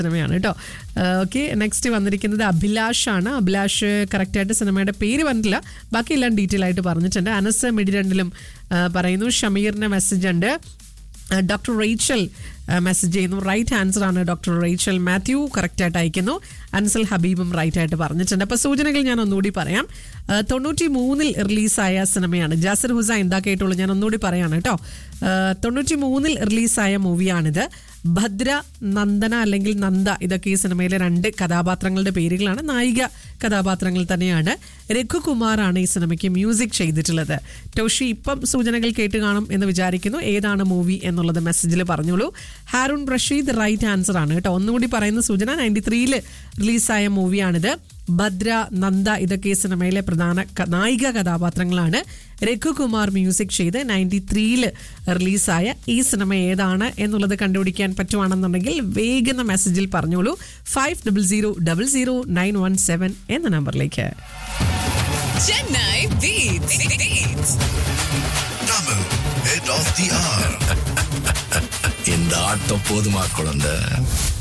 സിനിമയാണ് കേട്ടോ okay next വന്നിരിക്കുന്നത് അഭിലാഷ് ആണ് അഭിലാഷ് കറക്റ്റായിട്ട് സിനിമയുടെ പേര് പറഞ്ഞിട്ടില്ല ബാക്കി എല്ലാം ഡീറ്റെയിൽ ആയിട്ട് പറഞ്ഞിട്ടുണ്ട് അനസ് മിഡി രണ്ടിലും ആ, പറയുന്നു ഷമീറിന്റെ മെസ്സേജ് ഉണ്ട് ഡോക്ടർ റേച്ചൽ മെസ്സേജ് ചെയ്യുന്നു റൈറ്റ് ആൻസർ ആണ് ഡോക്ടർ റേച്ചൽ മാത്യു കറക്റ്റായിട്ട് അയക്കുന്നു അൻസൽ ഹബീബും റൈറ്റ് ആയിട്ട് പറഞ്ഞിട്ടുണ്ട് അപ്പോൾ സൂചനകൾ ഞാൻ ഒന്നുകൂടി പറയാം ആ, തൊണ്ണൂറ്റി മൂന്നിൽ റിലീസായ സിനിമയാണ് ജാസിർ ഹുസൈൻ എന്താ കേട്ടുള്ളൂ ഞാൻ ഒന്നുകൂടി പറയാണ് കേട്ടോ ആ, തൊണ്ണൂറ്റി മൂന്നിൽ റിലീസായ മൂവിയാണിത് ഭദ്ര നന്ദന അല്ലെങ്കിൽ നന്ദ ഇതൊക്കെ ഈ സിനിമയിലെ രണ്ട് കഥാപാത്രങ്ങളുടെ പേരുകളാണ് നായിക കഥാപാത്രങ്ങൾ തന്നെയാണ് രഘുകുമാറാണ് ഈ സിനിമയ്ക്ക് മ്യൂസിക് ചെയ്തിട്ടുള്ളത് ടോഷി ഇപ്പം സൂചനകൾ കേട്ട് കാണും എന്ന് വിചാരിക്കുന്നു ഏതാണ് മൂവി എന്നുള്ളത് മെസ്സേജിൽ പറഞ്ഞോളൂ ഹാരൂൺ റഷീദ് റൈറ്റ് ആൻസർ ആണ് കേട്ടോ ഒന്നുകൂടി പറയുന്ന സൂചന നയൻറ്റി ത്രീയിൽ റിലീസായ മൂവിയാണിത് ഭദ്ര നന്ദ ഇതൊക്കെ ഈ സിനിമയിലെ പ്രധാന ക- നായിക കഥാപാത്രങ്ങളാണ് രഘുകുമാർ മ്യൂസിക് ചെയ്ത് നയൻറ്റി ത്രീയിൽ റിലീസായ ഈ സിനിമ ഏതാണ് എന്നുള്ളത് കണ്ടുപിടിക്കാൻ പറ്റുവാണെന്നുണ്ടെങ്കിൽ വേഗം മെസ്സേജിൽ പറഞ്ഞോളൂ five double zero double zero nine one seven എന്ന നമ്പറിലേക്ക് Chennai Beats. Beats. Tamil, head of the hour. இந்த ஆட்டம் போதுமா குழந்தை